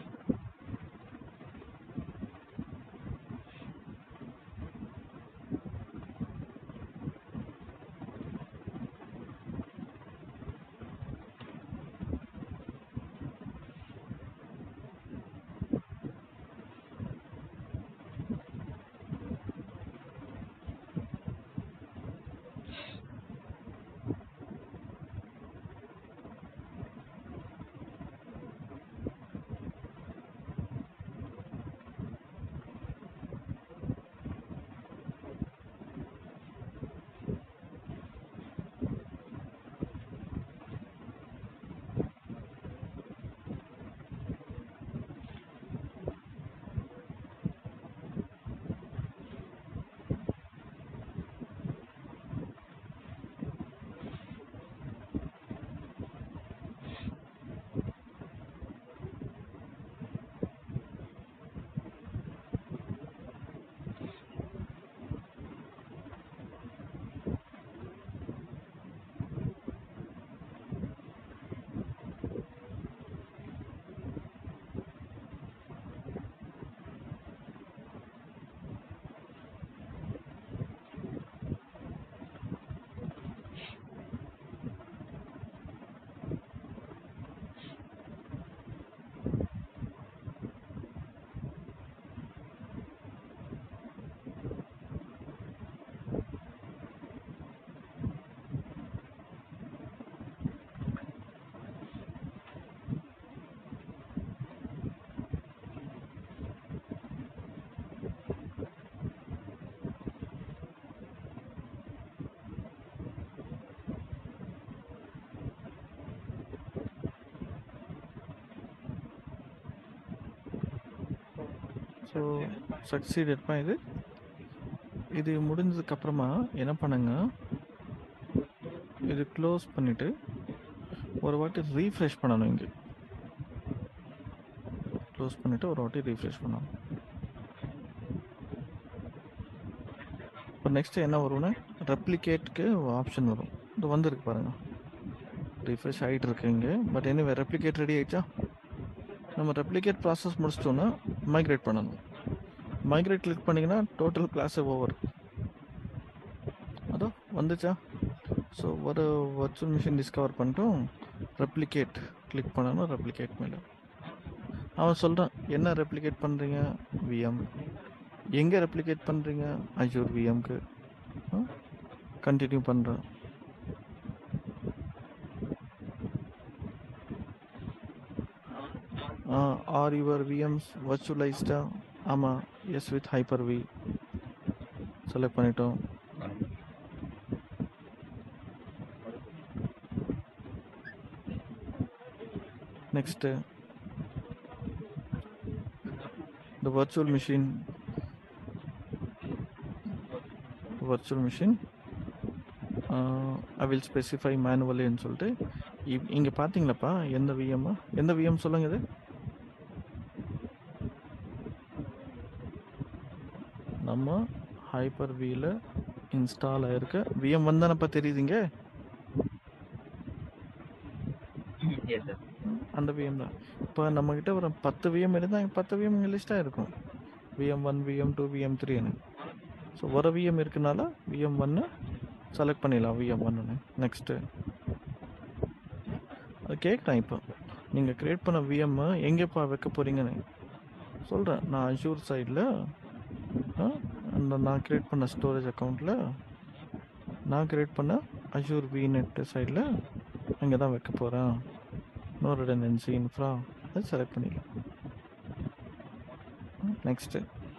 ஸோ சக்சீடட்மா இது இது முடிஞ்சதுக்கு அப்புறமா என்ன பண்ணுங்க இது க்ளோஸ் பண்ணிட்டு ஒரு வாட்டி ரீஃப்ரெஷ் பண்ணணும் இங்கே க்ளோஸ் பண்ணிட்டு ஒரு வாட்டி ரீஃப்ரெஷ் பண்ணணும் இப்போ நெக்ஸ்ட் என்ன வரும்னா ரெப்ளிகேட்க்கு ஆப்ஷன் வரும் இது வந்திருக்கு பாருங்க ரீஃப்ரெஷ் ஆகிட்டு இருக்கு இங்கே பட் என்ன ரெப்ளிகேட் ரெடி ஆயிடுச்சா நம்ம ரெப்ளிகேட் ப்ராசஸ் முடிச்சிட்டோன்னா மைக்ரேட் பண்ணணும் மைக்ரேட் கிளிக் பண்ணிங்கன்னா டோட்டல் கிளாஸே ஓவர் அதோ வந்துச்சா ஸோ ஒரு வர்ச்சுவல் மிஷின் டிஸ்கவர் பண்ணிட்டோம் ரெப்ளிகேட் கிளிக் பண்ணணும் ரெப்ளிகேட் மேலே அவன் சொல்கிறான் என்ன ரெப்ளிகேட் பண்ணுறீங்க விஎம் எங்கே ரெப்ளிகேட் பண்ணுறீங்க அஜூர் விஎம்க்கு கண்டினியூ பண்ணுறேன் ஆர் யுவர் விஎம்ஸ் வர்ச்சுவலைஸ்டா ஆமாம் yes with hyper V select பண்ணிட்டோம் next the virtual machine virtual machine uh, I will specify manually ன்னு சொல்லிட்டு இ- இங்க பாத்தீங்களாப்பா எந்த விஎம் எந்த விஎம் சொல்லுங்க இது நம்ம ஹைப்பர் வியில் இன்ஸ்டால் ஆயிருக்க விஎம் வந்தானப்பா தெரியுதுங்க எஸ் சார் அந்த விஎம் தான் இப்போ நம்மக்கிட்ட ஒரு பத்து விஎம் இருந்தால் பத்து விஎம் இங்கே லிஸ்ட்டாக இருக்கும் VM one VM two VM த்ரீன்னு ஸோ ஒரு விஎம் இருக்கனால விஎம் ஒன்று செலக்ட் பண்ணிடலாம் விஎம் ஒன்னு நெக்ஸ்ட்டு அது கேட்குறேன் இப்போ நீங்கள் க்ரியேட் பண்ண விஎம் எங்கேப்பா வைக்க போகிறீங்கன்னு சொல்கிறேன் நான் அஷூர் சைடில் அந்த நான் க்ரியேட் பண்ண ஸ்டோரேஜ் அக்கௌண்ட்டில் நான் க்ரியேட் பண்ண அஷூர் விநெட் சைடில் அங்கே தான் வைக்க போகிறேன் நோ redundancy infra அதை செலக்ட் பண்ணிடலாம் நெக்ஸ்ட்டு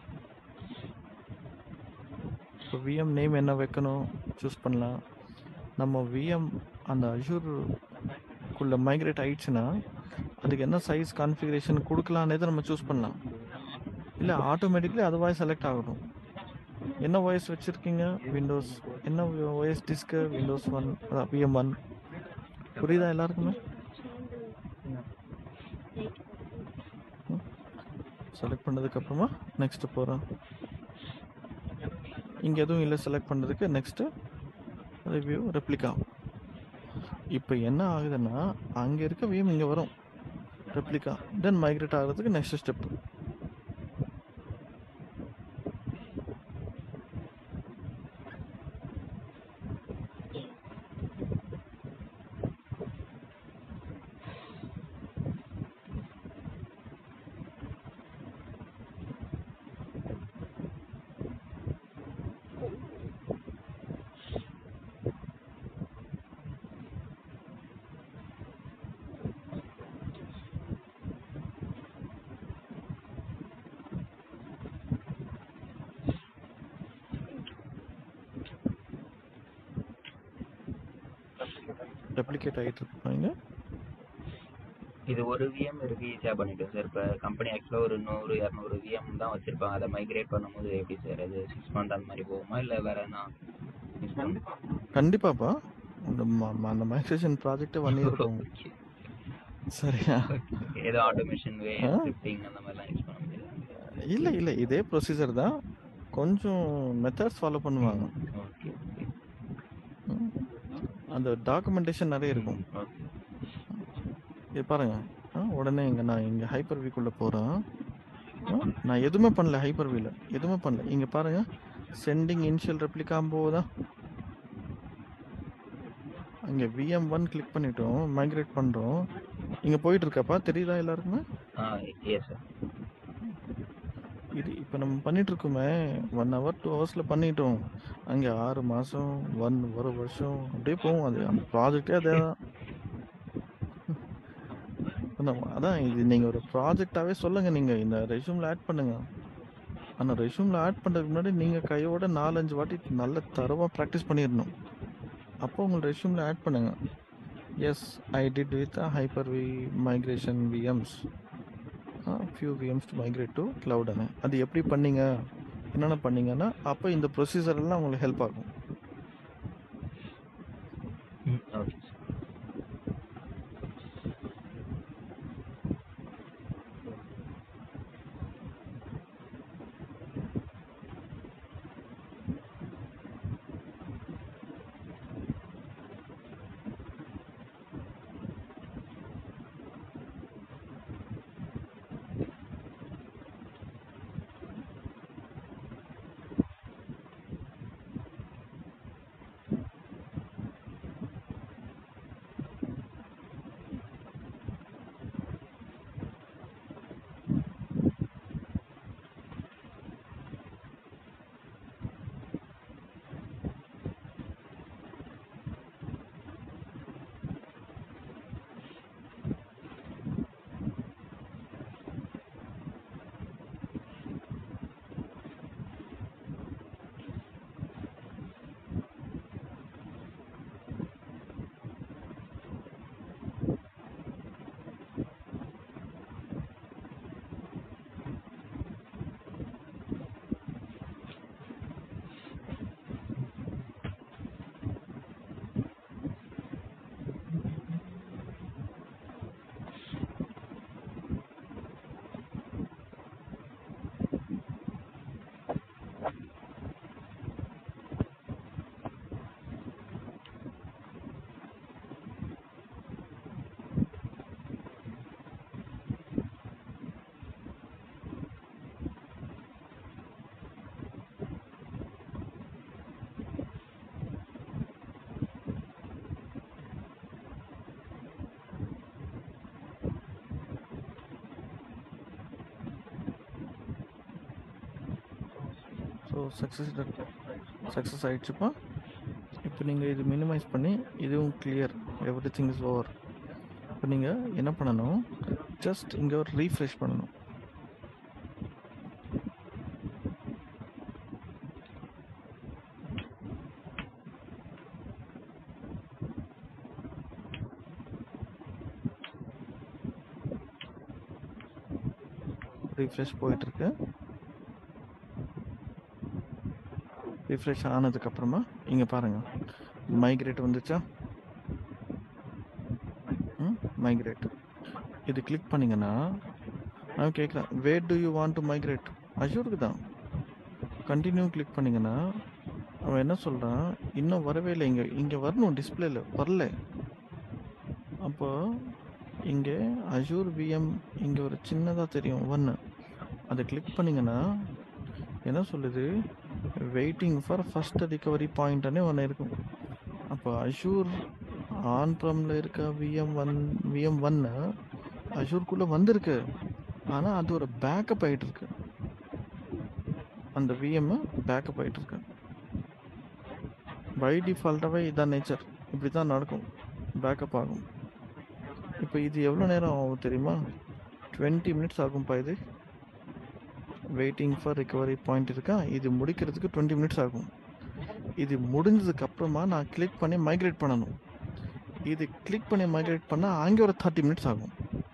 இப்போ விஎம் நேம் என்ன வைக்கணும் சூஸ் பண்ணலாம் நம்ம விஎம் அந்த அஷூருக்குள்ளே மைக்ரேட் ஆயிடுச்சுன்னா அதுக்கு என்ன சைஸ் கான்ஃபிகரேஷன் கொடுக்கலான்னே நம்ம சூஸ் பண்ணலாம் இல்லை ஆட்டோமேட்டிக்லி அதுவாக செலக்ட் ஆகணும் என்ன வாய்ஸ் வச்சுருக்கீங்க விண்டோஸ் என்ன வாய்ஸ் டிஸ்க்கு விண்டோஸ் ஒன் அதான் விஎம் ஒன் புரியுதா எல்லாருக்குமே செலக்ட் பண்ணதுக்கு அப்புறமா நெக்ஸ்ட் போகிறோம் இங்கே எதுவும் இல்லை செலக்ட் பண்ணதுக்கு நெக்ஸ்ட்டு ரிவ்யூ ரெப்ளிகா இப்போ என்ன ஆகுதுன்னா அங்கே இருக்க வியூம் இங்கே வரும் ரெப்ளிகா தென் மைக்ரேட் ஆகிறதுக்கு நெக்ஸ்ட் ஸ்டெப் ரெப்ளிகேட் ஆகிட்டு இருப்பாங்க இது ஒரு விஎம் இருக்கு ஈஸியா பண்ணிட்டோம் சார் இப்போ கம்பெனி ஆக்சுவலாக ஒரு நூறு இரநூறு விஎம் தான் வச்சிருப்பாங்க அதை மைக்ரேட் பண்ணும்போது எப்படி சார் அது சிக்ஸ் மந்த் அந்த மாதிரி போகுமா இல்லை வேற என்ன யூஸ் பண்ணுமா கண்டிப்பாப்பா அந்த ம- ம- அந்த மைக்ரேஷன் ப்ராஜெக்டே ஒன் இயர் போகும் சரியா ஏதோ ஆட்டோமேஷன் வே ஆ. ஸ்கிரிப்டிங் அந்த மாதிரிலாம் யூஸ் பண்ண முடியாது இல்லை இல்லை இதே ப்ரொசீஜர் தான் கொஞ்சம் மெத்தட்ஸ் ஃபாலோ பண்ணுவாங்க ஓகே ம். அந்த டாக்குமெண்டேஷன் நிறைய இருக்கும் ஓகே இது பாருங்க ஆ, உடனே இங்கே நான் இங்கே ஹைப்பர் வீக்குள்ளே போகிறேன் நான் எதுவுமே பண்ணல ஹைப்பர் வீல எதுவுமே பண்ணல இங்கே பாருங்க சென்டிங் இனிஷியல் ரெப்ளிகாம் போதா அங்கே விஎம் ஒன் கிளிக் பண்ணிட்டோம் மைக்ரேட் பண்ணுறோம் இங்கே போயிட்டு இருக்கப்பா தெரியுதா எல்லாருக்குமே ஆ எஸ் சார் இது இப்போ நம்ம பண்ணிட்டு இருக்கோமே ஒன் ஹவர் டூ ஹவர்ஸில் பண்ணிட்டோம் அங்கே ஆறு மாதம் ஒன் ஒரு வருஷம் அப்படியே போகும் அது அந்த ப்ராஜெக்டே அதே தான் அந்த- அதான் இது நீங்கள் ஒரு ப்ராஜெக்டாகவே சொல்லுங்கள் நீங்கள் இந்த ரெஷ்யூமில் ஆட் பண்ணுங்க அந்த ரெஷ்யூமில் ஆட் பண்ணுறதுக்கு முன்னாடி நீங்கள் கையோட நாலஞ்சு வாட்டி நல்ல தரவாக ப்ராக்டிஸ் பண்ணிடணும் அப்போ உங்கள் ரெஷ்யூமில் ஆட் பண்ணுங்க yes I did with hyper V migration VMs few VMs to migrate to க்ளவுடுன்னு அது எப்படி பண்ணீங்க என்னென்ன பண்ணீங்கன்னா அப்போ இந்த ப்ரொசீஜர் எல்லாம் உங்களுக்கு ஹெல்ப் ஆகும் ம் ஓகே சார் சக்ஸஸ் சக்ஸஸ் ஆயிடுச்சுப்பா இப்போ நீங்கள் இது மினிமைஸ் பண்ணி இதுவும் clear everything is over இப்போ நீங்கள் என்ன பண்ணணும் ஜஸ்ட் இங்கே ஒரு ரீஃப்ரெஷ் பண்ணணும் ரீஃப்ரெஷ் போயிட்டுருக்கு ரீஃப்ரெஷ் ஆனதுக்கப்புறமா இங்கே பாருங்கள் மைக்ரேட் வந்துச்சா ம் மைக்ரேட் இது கிளிக் பண்ணிங்கன்னா நான் கேட்குறேன் where do you want to migrate அஷூருக்கு தான் கண்டினியூ கிளிக் பண்ணிங்கன்னா அவன் என்ன சொல்கிறான் இன்னும் வரவே இல்லை இங்கே இங்கே வரணும் டிஸ்பிளேல வரல அப்போ இங்கே அஷூர் விஎம் இங்கே ஒரு சின்னதாக தெரியும் ஒன்று அதை கிளிக் பண்ணிங்கன்னா என்ன சொல்லுது வெயிட்டிங் ஃபார் ஃபர்ஸ்ட் ரிகவரி பாயிண்ட்னே ஒன்று இருக்கும் அப்போ அஷூர் ஆன் ப்ரமில் இருக்க விஎம் ஒன் விஎம் ஒன்று அஷூர்க்குள்ளே வந்திருக்கு ஆனால் அது ஒரு பேக்கப் ஆகிட்டு இருக்கு அந்த விஎம் பேக்கப் ஆகிட்டு இருக்கு பை டிஃபால்ட்டாகவே இதான் நேச்சர் இப்படி தான் நடக்கும் பேக்கப் ஆகும் இப்போ இது எவ்வளோ நேரம் ஆகும் தெரியுமா டுவெண்ட்டி மினிட்ஸ் ஆகும்ப்பா இது வெயிட்டிங் ஃபார் ரிகவரி பாயிண்ட் இருக்கா இது முடிக்கிறதுக்கு டுவெண்ட்டி மினிட்ஸ் ஆகும் இது முடிஞ்சதுக்கு அப்புறமா நான் கிளிக் பண்ணி மைக்ரேட் பண்ணணும் இது கிளிக் பண்ணி மைக்ரேட் பண்ணால் அங்கே ஒரு தேர்ட்டி மினிட்ஸ் ஆகும்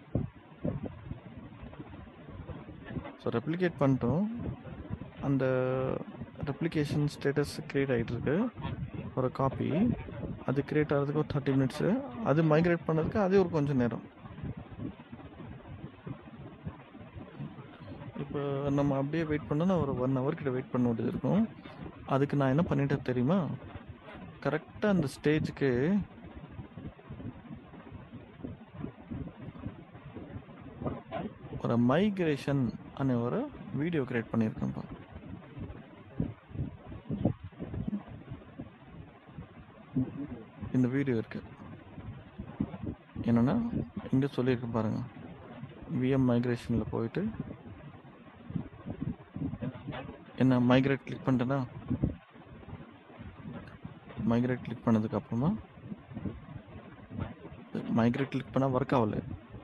ஸோ ரெப்ளிகேட் பண்ணிட்டோம் அந்த ரெப்ளிகேஷன் ஸ்டேட்டஸ் க்ரியேட் ஆகிட்டு இருக்கு ஒரு காப்பி அது கிரியேட் ஆகிறதுக்கு ஒரு தேர்ட்டி மினிட்ஸு அது மைக்ரேட் பண்ணதுக்கு அதே ஒரு கொஞ்சம் நேரம் இப்போ நம்ம அப்படியே வெயிட் பண்ணோன்னா ஒரு ஒன் ஹவர் கிட்ட வெயிட் பண்ண வேண்டியது இருக்கும் அதுக்கு நான் என்ன பண்ணிட்டேன் தெரியுமா கரெக்டாக அந்த ஸ்டேஜுக்கு ஒரு மைக்ரேஷன் அనే ஒரு வீடியோ கிரியேட் பண்ணியிருக்கேன்ப்பா இந்த வீடியோ இருக்கு என்னன்னா இங்கே சொல்லியிருக்கேன் பாருங்க விஎம் மைக்ரேஷனில் போயிட்டு என்ன மைக்ரேட் கிளிக் பண்ணிட்டேன்னா மைக்ரேட் கிளிக் பண்ணதுக்கு அப்புறமா மைக்ரேட் கிளிக் பண்ணால் ஒர்க் ஆகல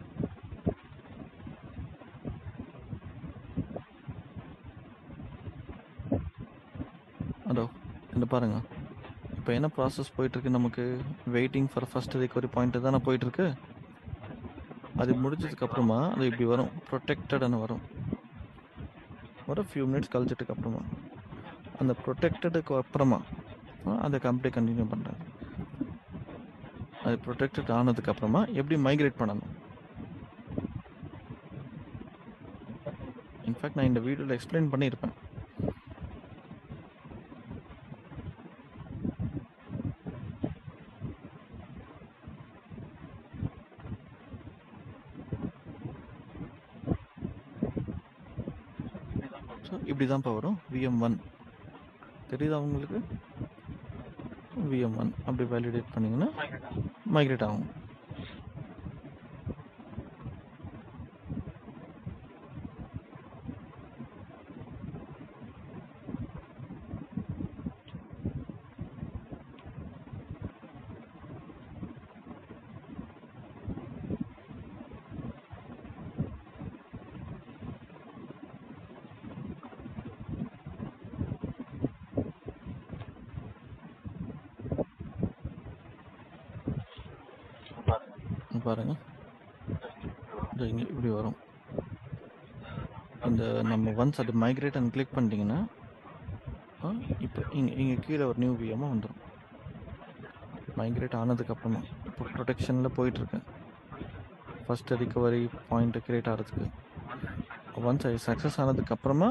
அதோ இந்த பாருங்க இப்போ என்ன ப்ராசஸ் போயிட்டுருக்கு நமக்கு waiting for first recovery point தானே போயிட்டுருக்கு அது முடிஞ்சதுக்கு அப்புறமா அது இப்படி வரும் ப்ரொடெக்டட்னு வரும் ஒரு ஃபியூ மினிட்ஸ் கழிச்சதுக்கு அப்புறமா அந்த ப்ரொடெக்டடுக்கு அப்புறமா அஹ், அதை கம்ப்ளீட் கண்டினியூ பண்ணுறாரு அது ப்ரொடெக்டட் ஆனதுக்கு அப்புறமா எப்படி மைக்ரேட் பண்ணணும் இன்ஃபேக்ட் நான் இந்த வீடியோவில் எக்ஸ்பிளைன் பண்ணியிருப்பேன் ஸோ இப்படி தான்ப்பா வரும் விஎம் ஒன் தெரியுதா உங்களுக்கு விஎம் ஒன் அப்படி வேலிடேட் பண்ணிங்கன்னா மைக்ரேட் ஆகும் இங்க பாருங்க இதோ இங்க இப்படி வரும் இந்த நம்ம ஒன்ஸ் அது மைக்ரேட் அண்ட் கிளிக் பண்ணிட்டீங்கன்னா ஆ, இப்போ இங்கே இங்கே கீழே ஒரு நியூ விஎம்மாக வந்துடும் மைக்ரேட் ஆனதுக்கப்புறமா இப்போ ப்ரொடெக்ஷனில் போயிட்டுருக்கேன் ஃபர்ஸ்ட் ரிகவரி பாயிண்ட் கிரியேட் ஆகிறதுக்கு ஒன்ஸ் அது சக்ஸஸ் ஆனதுக்கப்புறமா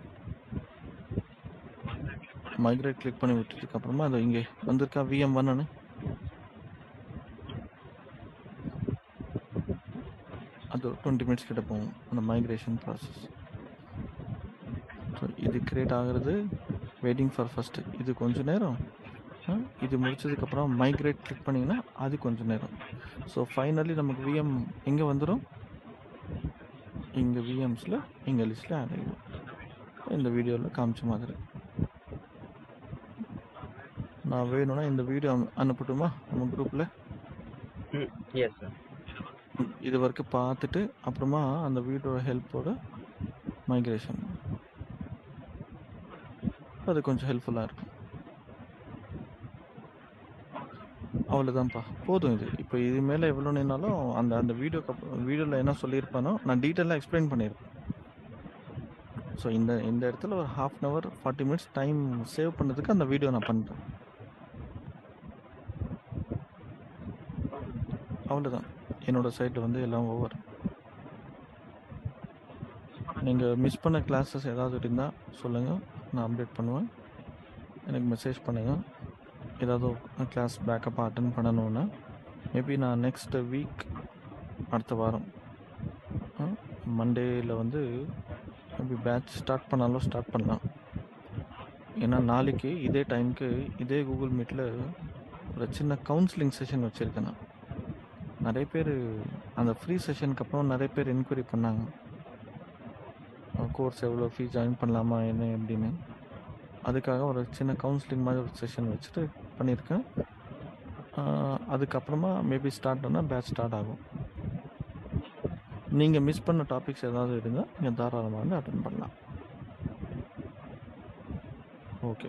மைக்ரேட் கிளிக் பண்ணி விட்டதுக்கு அப்புறமா அது இங்கே வந்திருக்கா விஎம் ஒன்னு அது ஒரு டுவெண்ட்டி மினிட்ஸ் கிட்ட போகும் அந்த மைக்ரேஷன் ப்ராசஸ் ஸோ இது கிரியேட் ஆகிறது வெயிட்டிங் ஃபார் ஃபர்ஸ்ட் இது கொஞ்ச நேரம் ஆ, இது முடிச்சதுக்கப்புறம் மைக்ரேட் கிளிக் பண்ணிங்கன்னா அது கொஞ்ச நேரம் ஸோ ஃபைனலி நமக்கு விஎம் எங்கே வந்துடும் இங்கே விஎம்ஸில் இங்கே லிஸ்ட்டில் ஆட் ஆகிடும் இந்த வீடியோவில் காமிச்ச மாதிரி நான் வேணும்னா இந்த வீடியோ அனுப்பட்டுமா நம்ம குரூப்பில் ம் எஸ் சார் இது வரைக்கும் பார்த்துட்டு அப்புறமா அந்த வீடியோ ஹெல்ப்போட மைக்ரேஷன் அது கொஞ்சம் ஹெல்ப்ஃபுல்லாக இருக்கும் அவ்வளோதான்ப்பா போதும் இது இப்போ இது மேலே எவ்வளோ நின்னாலும் அந்த அந்த வீடியோக்கு வீடியோவில் என்ன சொல்லியிருப்பானோ நான் டீட்டெயிலாக எக்ஸ்பிளைன் பண்ணியிருப்பேன் ஸோ இந்த இந்த இடத்துல ஒரு half an hour forty minutes time save பண்ணதுக்கு அந்த வீடியோ நான் பண்ணுறேன் அவ்வளோதான் என்னோட சைடில் வந்து எல்லாம் ஓவர் நீங்கள் மிஸ் பண்ண கிளாஸஸ் ஏதாவது இருந்தால் சொல்லுங்கள் நான் அப்டேட் பண்ணுவேன் எனக்கு மெசேஜ் பண்ணுங்கள் ஏதாவது கிளாஸ் பேக்கப்பாக அட்டன் பண்ணணுன்னா மேபி நான் நெக்ஸ்ட் வீக் அடுத்த வாரம் மண்டேயில் வந்து மேபி பேட்ச் ஸ்டார்ட் பண்ணாலும் ஸ்டார்ட் பண்ணலாம் ஏன்னா நாளைக்கு இதே டைமுக்கு இதே கூகுள் மீட்டில் ஒரு சின்ன கவுன்சிலிங் செஷன் வச்சுருக்கேன் நான் நிறைய பேர் அந்த ஃப்ரீ செஷனுக்கு அப்புறம் நிறைய பேர் என்கொயரி பண்ணாங்க கோர்ஸ் எவ்வளோ ஃபீ ஜாயின் பண்ணலாமா என்ன எப்படின்னு அதுக்காக ஒரு சின்ன கவுன்சிலிங் மாதிரி ஒரு செஷன் வச்சுட்டு பண்ணியிருக்கேன் ஆஹ் அதுக்கப்புறமா மேபி ஸ்டார்ட் ஆனால் பேட்ச் ஸ்டார்ட் ஆகும் நீங்கள் மிஸ் பண்ண டாபிக்ஸ் ஏதாவது இருந்தால் நீங்கள் தாராளமாக வந்து அட்டன் பண்ணலாம் ஓகே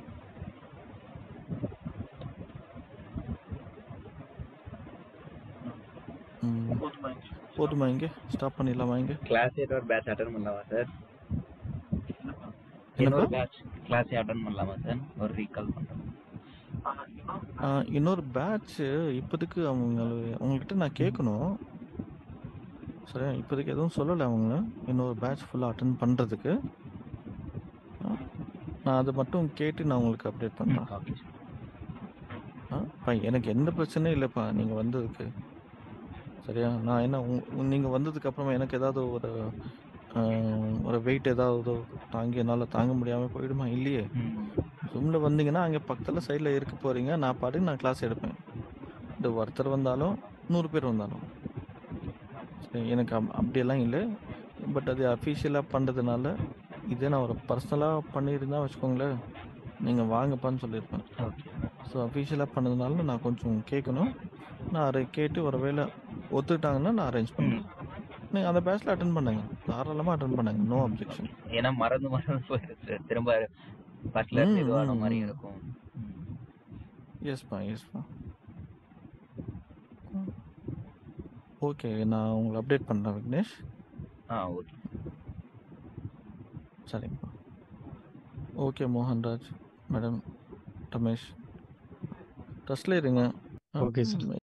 ம் போதுமா இங்கே ஸ்டாப் பண்ணிடலாமா இங்கே கிளாஸ் ஒரு பேட்ச் அட்டன் பண்ணலாமா சார் என்னப்பா இன்னொரு பேட்ச் கிளாஸ் அட்டன் பண்ணலாமா சார் ஒரு ரீகால் பண்ணுறேன் ஆஹ் இன்னொரு பேட்ச் இப்போதைக்கு அவங்க அவங்கக்கிட்ட நான் கேட்கணும் சரியா இப்போதைக்கு எதுவும் சொல்லலை அவங்க இன்னொரு பேட்ச் ஃபுல்லாக அட்டன் பண்ணுறதுக்கு நான் அதை மட்டும் கேட்டு நான் உங்களுக்கு அப்டேட் பண்ணுறேன் ஓகே ஆ எனக்கு எந்த பிரச்சனையும் இல்லைப்பா நீங்கள் வந்ததுக்கு சரியா நான் என்ன நீங்கள் வந்ததுக்கு அப்புறமா எனக்கு ஏதாவது ஒரு ஆஹ், ஒரு வெயிட் ஏதாவது தாங்கி என்னால் தாங்க முடியாமல் போயிடுமா இல்லையே ம் ரூமில் வந்தீங்கன்னா அங்கே பக்கத்தில் சைடில் இருக்க போகிறீங்க நான் பாட்டுக்கு நான் கிளாஸ் எடுப்பேன் இந்த ஒருத்தர் வந்தாலும் நூறு பேர் வந்தாலும் சரி, எனக்கு அப்- அப்படியெல்லாம் இல்லை பட் அது அஃபிஷியலாக பண்ணுறதுனால இதே நான் ஒரு பர்சனலாக பண்ணியிருந்தா வச்சுக்கோங்களேன் நீங்கள் வாங்கப்பான்னு சொல்லியிருப்பேன் ஓகே ஸோ அஃபிஷியலாக பண்ணதுனால நான் கொஞ்சம் கேட்கணும் நான் அதை கேட்டு ஒரு வேளை ஒத்துக்கிட்டாங்கன்னா நான் அரேஞ்ச் பண்ணுவேன் நீங்கள் அந்த பேட்சில் அட்டன் பண்ணுங்க தாராளமாக அட்டன் பண்ணுங்க நோ அப்ஜெக்ஷன் ஏன்னா மறந்து மறந்து போயிடுது சார் திரும்ப ஃபர்ஸ்ட்ல இருந்து ம், இதுவான ம், மாதிரி ம். இருக்கும் ம். எஸ்ப்பா எஸ்ப்பா ஓகே நான் உங்களை அப்டேட் பண்ணுறேன் விக்னேஷ் ஆ ஓகே சரிங்கப்பா ஓகே மோகன்ராஜ் மேடம் ரமேஷ் டஸ்ட்ல இருங்க Okay, sir.